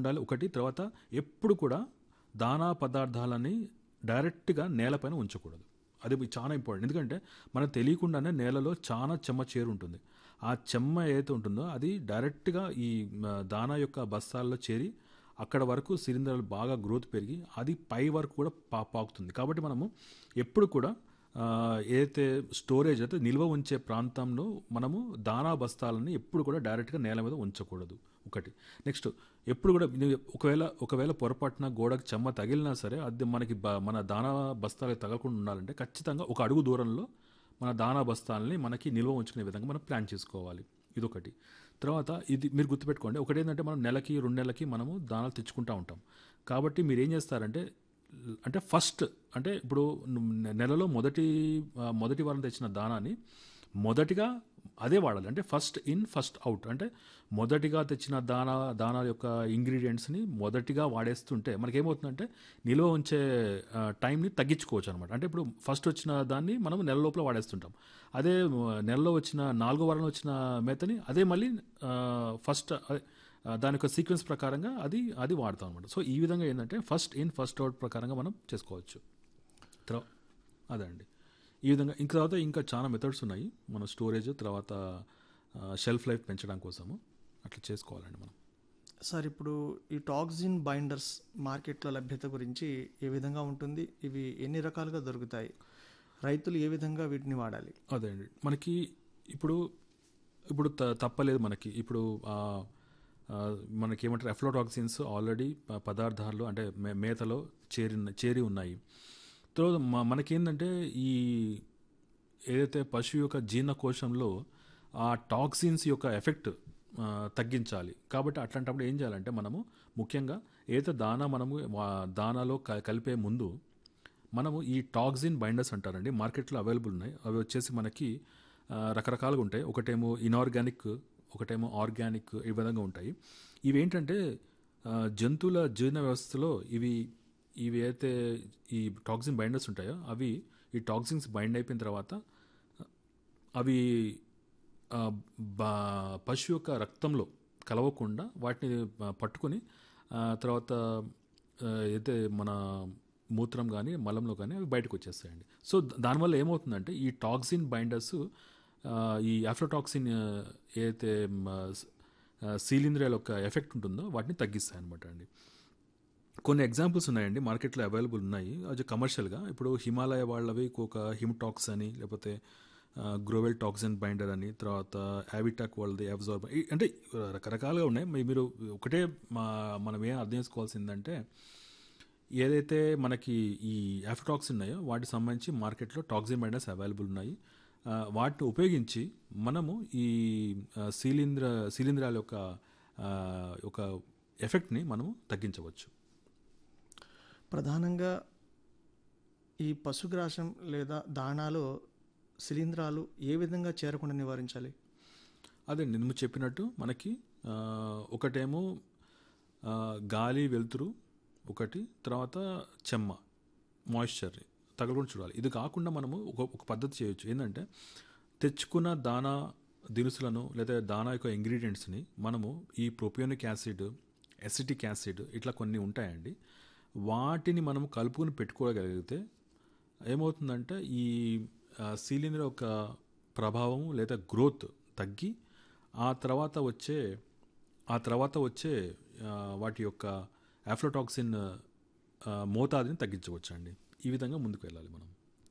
ఉండాలి ఒకటి తర్వాత ఎప్పుడు కూడా దానా పదార్థాలని డైరెక్ట్గా నేలపైన ఉంచకూడదు అది చాలా ఇంపార్టెంట్ ఎందుకంటే మనకు తెలియకుండానే నేలలో చాలా చెమ్మ చేరు ఉంటుంది ఆ చెమ్మ ఏదైతే ఉంటుందో అది డైరెక్ట్గా ఈ మ, దానా యొక్క బస్తాల్లో చేరి అక్కడ వరకు సిలిండర్లు బాగా గ్రోత్ పెరిగి అది పై వరకు కూడా పా పాకుతుంది కాబట్టి మనము ఎప్పుడు కూడా ఆ, ఏదైతే స్టోరేజ్ అయితే నిల్వ ఉంచే ప్రాంతంలో మనము దానా బస్తాలని ఎప్పుడు కూడా డైరెక్ట్గా నేల మీద ఉంచకూడదు ఒకటి నెక్స్ట్ ఎప్పుడు కూడా నువ్వు ఒకవేళ ఒకవేళ పొరపాటున గోడకు చెమ్మ తగిలినా సరే అది మనకి బ- మన దానా బస్తాలకు తగలకుండా ఉండాలంటే ఖచ్చితంగా ఒక అడుగు దూరంలో మన దానా బస్తాలని మనకి నిల్వ ఉంచుకునే విధంగా మనం ప్లాన్ చేసుకోవాలి ఇదొకటి తర్వాత ఇది మీరు గుర్తుపెట్టుకోండి ఒకటి ఏంటంటే మనం నెలకి రెండు నెలలకి మనము దానాలు తెచ్చుకుంటూ ఉంటాం కాబట్టి మీరు ఏం చేస్తారంటే అంటే ఫస్ట్ అంటే ఇప్పుడు నె- నెలలో మొదటి ఆ, మొదటి వారం తెచ్చిన దానాన్ని మొదటిగా అదే వాడాలి అంటే ఫస్ట్ ఇన్ ఫస్ట్ అవుట్ అంటే మొదటిగా తెచ్చిన దానా దానా యొక్క ఇంగ్రీడియంట్స్ని మొదటిగా వాడేస్తుంటే మనకేమవుతుందంటే నిల్వ ఉంచే ఆ, టైంని తగ్గించుకోవచ్చు అనమాట అంటే ఇప్పుడు ఫస్ట్ వచ్చిన దాన్ని మనం నెల లోపల వాడేస్తుంటాం అదే ఆ, నెలలో వచ్చిన నాలుగో వారంలో వచ్చిన మేతని అదే మళ్ళీ ఆ, ఫస్ట్ అదే, ఆ, దాని యొక్క సీక్వెన్స్ ప్రకారంగా అది అది వాడతాం అనమాట సో ఈ విధంగా ఏంటంటే ఫస్ట్ ఇన్ ఫస్ట్ అవుట్ ప్రకారంగా మనం చేసుకోవచ్చు తర్వా అదే అండి ఈ విధంగా ఇంకా తర్వాత ఇంకా చాలా మెథడ్స్ ఉన్నాయి మన స్టోరేజ్ తర్వాత షెల్ఫ్ లైఫ్ పెంచడం కోసము అట్లా చేసుకోవాలండి మనం సార్ ఇప్పుడు ఈ టాక్సిన్ బైండర్స్ మార్కెట్లో లభ్యత గురించి ఏ విధంగా ఉంటుంది ఇవి ఎన్ని రకాలుగా దొరుకుతాయి రైతులు ఏ విధంగా వీటిని వాడాలి అదే అండి మనకి ఇప్పుడు ఇప్పుడు త- తప్పలేదు మనకి ఇప్పుడు ఆ, ఆ, మనకి ఏమంటారు ఎఫ్లోటాక్సిన్స్ ఆల్రెడీ ప- పదార్థాలు అంటే మే- మేతలో చేరి చేరి ఉన్నాయి తర్వాత మ- మనకేంటంటే ఈ ఏదైతే పశువు యొక్క జీర్ణకోశంలో ఆ టాక్సిన్స్ యొక్క ఎఫెక్ట్ ఆ, తగ్గించాలి కాబట్టి అట్లాంటప్పుడు ఏం చేయాలంటే మనము ముఖ్యంగా ఏదైతే దానా మనము వా- దానాలో క- కలిపే ముందు మనము ఈ టాక్సిన్ బైండర్స్ అంటారండి మార్కెట్లో అవైలబుల్ ఉన్నాయి అవి వచ్చేసి మనకి ఆ, రకరకాలుగా ఉంటాయి ఒకటేమో ఇనార్గానిక్ ఒకటేమో ఆర్గానిక్ ఈ విధంగా ఉంటాయి ఇవి ఏంటంటే ఆ, జంతువుల జీర్ణ వ్యవస్థలో ఇవి ఇవి అయితే ఈ టాక్సిన్ బైండర్స్ ఉంటాయో అవి ఈ టాక్సిన్స్ బైండ్ అయిపోయిన తర్వాత అవి ఆ, బా- పశువు యొక్క రక్తంలో కలవకుండా వాటిని ఆ, పట్టుకొని ఆ, తర్వాత ఆ, అయితే మన మూత్రం కానీ మలంలో కానీ అవి బయటకు వచ్చేస్తాయండి సో ద- దానివల్ల ఏమవుతుందంటే ఈ టాక్సిన్ బైండర్స్ ఆ, ఈ ఆఫ్లోటాక్సిన్ ఆ, ఏదైతే సీలింద్రియాల యొక్క ఎఫెక్ట్ ఉంటుందో వాటిని తగ్గిస్తాయి అనమాట అండి కొన్ని ఎగ్జాంపుల్స్ ఉన్నాయండి మార్కెట్లో అవైలబుల్ ఉన్నాయి అది కమర్షియల్గా ఇప్పుడు హిమాలయ వాళ్ళవి ఒక హిమ్టాక్స్ అని లేకపోతే గ్రోవెల్ టాక్సిన్ బైండర్ అని తర్వాత యావిటాక్ వాళ్ళది అబ్జార్బ్ అంటే రకరకాలుగా ఉన్నాయి మీ- మీరు ఒకటే మా మనం ఏం అర్థం చేసుకోవాల్సిందంటే ఏదైతే మనకి ఈ యాఫ్టాక్స్ ఉన్నాయో వాటికి సంబంధించి మార్కెట్లో టాక్సిన్ బైండర్స్ అవైలబుల్ ఉన్నాయి ఆ, వాటిని ఉపయోగించి మనము ఈ ఆ, శీలింద్ర శీలింద్రాల యొక్క ఆ, ఒక ఎఫెక్ట్ని మనము తగ్గించవచ్చు ప్రధానంగా ఈ పశుగ్రాసం లేదా దాణాలో శిలీంధ్రాలు ఏ విధంగా చేరకుండా నివారించాలి అదే నేను చెప్పినట్టు మనకి ఆ, ఒకటేమో ఆ, గాలి వెలుతురు ఒకటి తర్వాత చెమ్మ మాయిశ్చర్ తగలకుండా చూడాలి ఇది కాకుండా మనము ఒక ఒక పద్ధతి చేయొచ్చు ఏంటంటే తెచ్చుకున్న దానా దినుసులను లేదా దానా యొక్క ఇంగ్రీడియంట్స్ని మనము ఈ ప్రొపియోనిక్ యాసిడ్ ఎసిటిక్ యాసిడ్ ఇట్లా కొన్ని ఉంటాయండి వాటిని మనము కలుపుకొని పెట్టుకోగలిగితే ఏమవుతుందంటే ఈ ఆ, శిలీంధ్ర యొక్క ప్రభావం లేదా గ్రోత్ తగ్గి ఆ తర్వాత వచ్చే ఆ తర్వాత వచ్చే ఆ, వాటి యొక్క ఆఫ్లోటాక్సిన్ ఆ, మోతాదుని తగ్గించవచ్చండి ఈ విధంగా ముందుకు వెళ్ళాలి మనం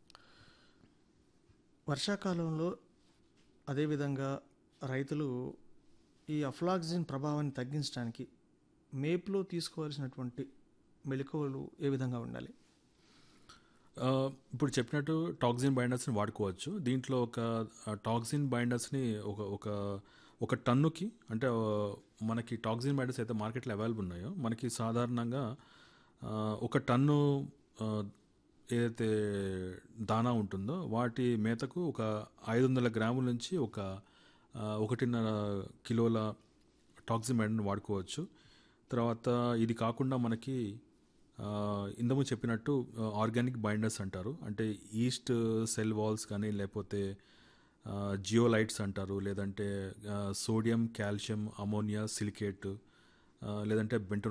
వర్షాకాలంలో అదేవిధంగా రైతులు ఈ అఫ్లాక్సిన్ ప్రభావాన్ని తగ్గించడానికి మేపులో తీసుకోవాల్సినటువంటి మెలకువలు ఏ విధంగా ఉండాలి ఆ, ఇప్పుడు చెప్పినట్టు టాక్సిన్ బైండర్స్ని వాడుకోవచ్చు దీంట్లో ఒక ఆ, టాక్సిన్ బైండర్స్ని ఒక ఒక ఒక టన్నుకి అంటే ఆ, మనకి టాక్సిన్ బైండర్స్ అయితే మార్కెట్లో అవైలబుల్ ఉన్నాయో మనకి సాధారణంగా ఆ, ఒక టన్ను ఆ, ఏదైతే దానా ఉంటుందో వాటి మేతకు ఒక ఐదు వందల గ్రాముల నుంచి ఒక ఆ, ఒకటిన్నర కిలోల టాక్సిన్ బైండర్ని వాడుకోవచ్చు తర్వాత ఇది కాకుండా మనకి ఆ, ఇంతకు చెప్పినట్టు ఆర్గానిక్ బైండర్స్ అంటారు అంటే ఈస్ట్ సెల్ వాల్స్ కానీ లేకపోతే జియోలైట్స్ అంటారు లేదంటే సోడియం కాల్షియం అమోనియా సిలికేట్ లేదంటే బెంటో